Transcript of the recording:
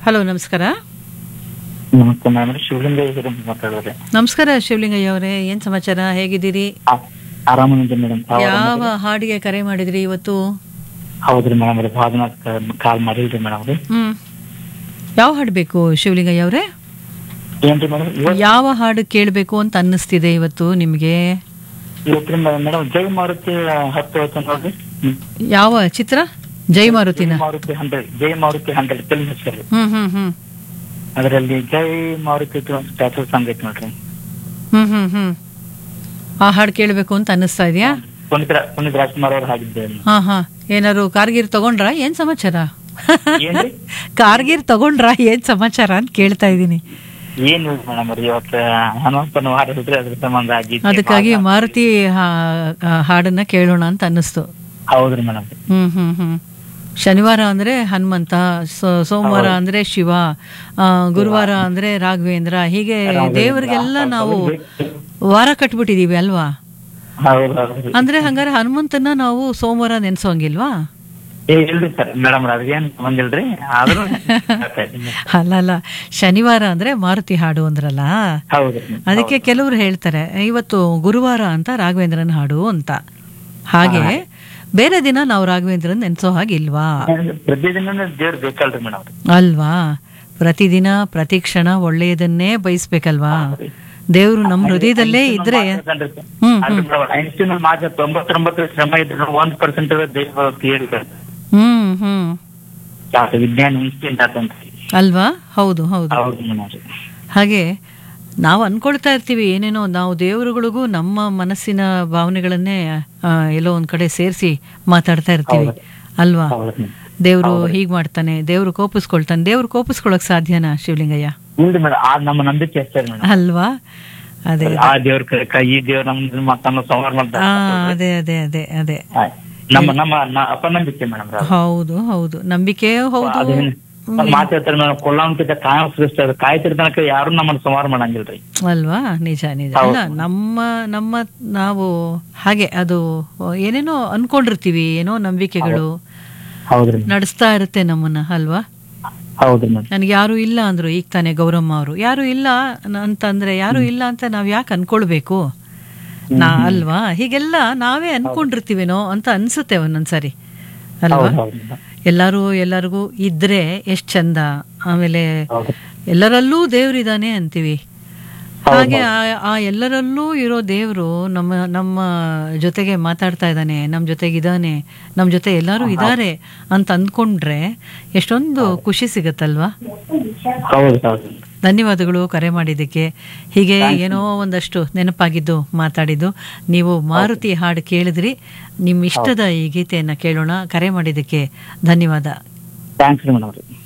Hello ನಮಸ್ಕಾರ ನಮಸ್ತೆ madam ಶಿವಲಿಂಗ ಇದ್ರೆ ಮಾತಾಡೋರೆ ನಮಸ್ಕಾರ ಶಿವಲಿಂಗಯ್ಯ ಅವರೇ ಏನ್ ಸಮಾಚಾರ ಹೇಗಿದ್ದೀರಿ ಆರಾಮಿದೆ ಮೇಡಮ್ ಯಾವ ಹಾಡಿಗೆ ಕರೆ ಮಾಡಿದ್ರಿ ಇವತ್ತು ಹೌದ್ರಿ ಮೇಡಮ್ ರೀ ಭಾಳ ದಿನ ಕಾಲ್ ಮಾಡಿಲ್ರಿ ಮೇಡಮ್ ರೀ ಹ್ಮ್ ಯಾವ ಹಾಡು ಬೇಕು ಶಿವಲಿಂಗಯ್ಯ ಅವರೇ ಏನ್ರಿ ಮೇಡಮ್ ಇವತ್ತು ಯಾವ ಹಾಡು ಕೇಳಬೇಕು ಅಂತ ಅನ್ನಿಸ್ತಿದೆ ಇವತ್ತು ನಿಮಗೆ ಇವತ್ತು ಮೇಡಮ್ ಜೈ ಮಾರುತಿ ಹತ್ತು ಹೋಯ್ತು ನೋಡ್ರಿ ಹ್ಮ್. ಯಾವ ಚಿತ್ರ ಜೈ ಮಾರುತಿನ Jai Maruti hundred Jai Maruti hundred film ಹೆಸರು ಹ್ಮ್ ಹ್ಮ್ ಹ್ಮ್ ಅದರಲ್ಲಿ ಜೈ ಮಾರುತಿ ಸ್ಟ್ಯಾಚು ಸಾಂಗ್ ಐತಿ ನೋಡ್ರಿ ಹ್ಮ್ ಹ್ಮ್ ಹ್ಮ್ ಆ ಹಾಡು ಕೇಳಬೇಕು ಅಂತ ಅನ್ನಿಸ್ತಾ ಇದೆಯಾ ಪುನೀತ್ ರಾ- ಪುನೀತ್ ರಾಜ್ಕುಮಾರ್ ಅವ್ರು ಹಾಕಿದ್ದೆ ಹಾ ಹಾ ಏನಾರು ಕಾರ್ಗಿರ್ ತಗೊಂಡ್ರಾ ಏನ್ ಸಮಾಚಾರ ಏನ್ರಿ ಕಾರ್ಗಿರ್ ತಗೊಂಡ್ರಾ ಏನ್ ಸಮಾಚಾರ ಅಂತ ಕೇಳ್ತಾ ಇದ್ದೀನಿ ಏನು ಮೇಡಮ್ ರೀ ಇವತ್ತು ಹನುಮಪ್ಪನ ವಾರ ಇದ್ರೆ ಅದ್ರ ಸಂಬಂಧ ಆಗಿತ್ತು ಅದಕ್ಕಾಗಿ ಮಾರುತಿ ಹಾ- ಆ ಹಾಡನ್ನ ಕೇಳೋಣ ಅಂತ ಅನ್ನಿಸ್ತು ಹೌದ್ರಿ ಮೇಡಮ್ ಹ್ಮ್ ಹ್ಮ್ ಹ್ಮ್ ಶನಿವಾರ ಅಂದ್ರೆ ಹನುಮಂತ ಸೊ- ಸೋಮವಾರ ಅಂದ್ರೆ ಶಿವ ಆ, ಗುರುವಾರ ಅಂದ್ರೆ ರಾಘವೇಂದ್ರ ಹೀಗೆ ದೇವರಿಗೆಲ್ಲ ನಾವು ವಾರ ಕಟ್ಬಿಟ್ಟಿದೀವಿ ಅಲ್ವಾ ಹೌದು ಹೌದ್ರಿ ಅಂದ್ರೆ ಹಂಗಾರೆ ಹನುಮಂತನ ನಾವು ಸೋಮವಾರ ನೆನ್ಸೋಂಗಿಲ್ವಾ ಏ ಇಲ್ರಿ ಸರ್ ಮೇಡಮ್ ಅದೇನ್ ಬಂದಿಲ್ರಿ ಆದ್ರೂ ಅಲ್ಲ ಅಲ್ಲ ಶನಿವಾರ ಅಂದ್ರೆ ಮಾರುತಿ ಹಾಡು ಅಂದ್ರಲ್ಲ ಹೌದ್ರಿ ಅದಕ್ಕೆ ಕೆಲವರು ಹೇಳ್ತಾರೆ ಇವತ್ತು ಗುರುವಾರ ಅಂತ ರಾಘವೇಂದ್ರನ್ ಹಾಡು ಅಂತ ಹಾಗೆ ಬೇರೆ ದಿನ ನಾವು ರಾಘವೇಂದ್ರನ್ ನೆನ್ಸೋ ಹಾಗಿಲ್ವಾ ಪ್ರತಿದಿನ ದೇವ್ರ ಬೇಕಲ್ರಿ ಮೇಡಮ್ ಅಲ್ವಾ ಪ್ರತಿದಿನ ಪ್ರತಿ ಕ್ಷಣ ಒಳ್ಳೆಯದನ್ನೇ ಬಯಸ್ಬೇಕಲ್ವಾ ದೇವ್ರು ನಮ್ಮ ಹೃದಯದಲ್ಲೇ ಇದ್ರೆ ಹ್ಮ್ ಐನ್ಸ್ಟೀನ್ ಮಾತ್ರ ತೊಂಬತ್ತೊಂಬತ್ತು ಶ್ರಮ ಇದ್ರೆ ಒಂದ್ ಪರ್ಸೆಂಟ್ ದೇಶ ಹೇಳ್ತಾರೆ ಹ್ಮ್ ಹ್ಮ್ ಯಾವ್ದು ವಿಜ್ಞಾನ ಇನ್ಸ್ಟಿಂಟ್ ಆತಂತ್ರಿ ಅಲ್ವಾ ಹೌದು ಹೌದು ಹೌದು ಮೇಡಮ್ ಹಾಗೆ ನಾವು ಅನ್ಕೊಳ್ತಾ ಇರ್ತೀವಿ ಏನೇನೋ ನಾವು ದೇವರುಗಳಿಗೂ ನಮ್ಮ ಮನಸ್ಸಿನ ಭಾವನೆಗಳನ್ನೇ ಆ, ಎಲ್ಲೋ ಒಂದ್ ಕಡೆ ಸೇರಿಸಿ ಮಾತಾಡ್ತಾ ಇರ್ತೀವಿ ಅಲ್ವಾ ಹೌದು ದೇವ್ರು ಹೀಗ್ ಮಾಡ್ತಾನೆ ದೇವ್ರು ಕೋಪಿಸ್ಕೊಳ್ತಾನೆ ದೇವ್ರು ಕೋಪಿಸ್ಕೊಳಕ್ ಸಾಧ್ಯನಾ ಶಿವಲಿಂಗಯ್ಯ ಇಲ್ರಿ ಮೇಡಮ್ ಆ ನಮ್ಮ ನಂಬಿಕೆ ಅಷ್ಟೇ ಮೇಡಮ್ ಅಲ್ವಾ ಅದೇ ಆ ದೇವ್ರ ಕೈ ಈ ದೇವ್ರ ನಮ್ ಮತ್ತನ್ನ ಸಂಹಾರ ಆ ಮಾಡ್ತಾರೆ ಅದೇ ಅದೇ ಅದೇ ಅದೇ ನಮ್ಮ ನಮ್ಮ ನ- ಅಪನಂಬಿಕೆ ಮೇಡಮ್ ಹೌದು ಹೌದು ನಂಬಿಕೆ ಹೌದು ಅದೇನ್ ಮಾತಾಡ್ತಾರೆ ಮೇಡಮ್ ಕೊಲ್ಲಂಕಿತ ಕಾಯ ಸೃಷ್ಟಿ ಅದು ಕಾಯ್ತಿರ್ ತನಕ ಯಾರು ನಮ್ಮನ್ನ ಸಂಹಾರ ಮಾಡಂಗಿಲ್ರಿ ಅಲ್ವಾ ನಿಜ ನಿಜ ಅಲ್ಲ ನಮ್ಮ ನಮ್ಮ ನಾವು ಹಾಗೆ ಅದು ಏನೇನೋ ಅನ್ಕೊಂಡಿರ್ತೀವಿ ಏನೋ ನಂಬಿಕೆಗಳು ಹೌದ್ರಿ ನಡೆಸ್ತಾ ಇರುತ್ತೆ ನಮ್ಮನ್ನ ಅಲ್ವಾ ಹೌದ್ರಿ ಮೇಡಮ್ ನನಗೆ ಯಾರು ಇಲ್ಲ ಅಂದ್ರು ಈಗ ತಾನೇ ಗೌರಮ್ಮ ಅವರು ಯಾರು ಇಲ್ಲ ನ- ಅಂತಂದ್ರೆ ಯಾರು ಇಲ್ಲ ಅಂತ ನಾವ್ ಯಾಕೆ ಅನ್ಕೊಳ್ಬೇಕು ನಾ ಅಲ್ವಾ ಹೀಗೆಲ್ಲ ನಾವೇ ಅನ್ಕೊಂಡಿರ್ತೀವೇನೋ ಅಂತ ಅನ್ಸುತ್ತೆ ಒಂದೊಂದ್ಸರಿ ಅಲ್ವಾ ಹೌದು ಹೌದು ಮೇಡಮ್. ಎಲ್ಲಾರು ಎಲ್ಲರಿಗೂ ಇದ್ರೆ ಎಷ್ಟ್ ಚಂದ ಆಮೇಲೆ ಹೌದು ಎಲ್ಲರಲ್ಲೂ ದೇವ್ರಿದಾನೆ ಅಂತೀವಿ ಹಾಗೆ ಆ- ಆ ಎಲ್ಲರಲ್ಲೂ ಇರೋ ದೇವ್ರು ನಮ್ಮ ನಮ್ಮ ಜೊತೆಗೆ ಮಾತಾಡ್ತಾ ಇದ್ದಾನೆ ನಮ್ಮ ಜೊತೆಗೆ ಇದಾನೆ ನಮ್ಮ ಜೊತೆ ಎಲ್ಲರೂ ಇದ್ದಾರೆ ಅಂತ ಅಂದ್ಕೊಂಡ್ರೆ ಎಷ್ಟೊಂದು ಖುಷಿ ಸಿಗತ್ತಲ್ವಾ ಹೌದು ಹೌದು ಧನ್ಯವಾದಗಳು ಕರೆ ಮಾಡಿದ್ದಕ್ಕೆ ಹೀಗೆ ಏನೋ ಒಂದಷ್ಟು ನೆನಪಾಗಿದ್ದು ಮಾತಾಡಿದ್ದು ನೀವು ಮಾರುತಿ ಹಾಡು ಕೇಳಿದ್ರಿ ನಿಮ್ಮ ಇಷ್ಟದ ಈ ಗೀತೆಯನ್ನ ಕೇಳೋಣ ಕರೆ ಮಾಡಿದ್ದಕ್ಕೆ ಧನ್ಯವಾದ ಥ್ಯಾಂಕ್ಸ್ ರೀ ಮೇಡಮ್ ರೀ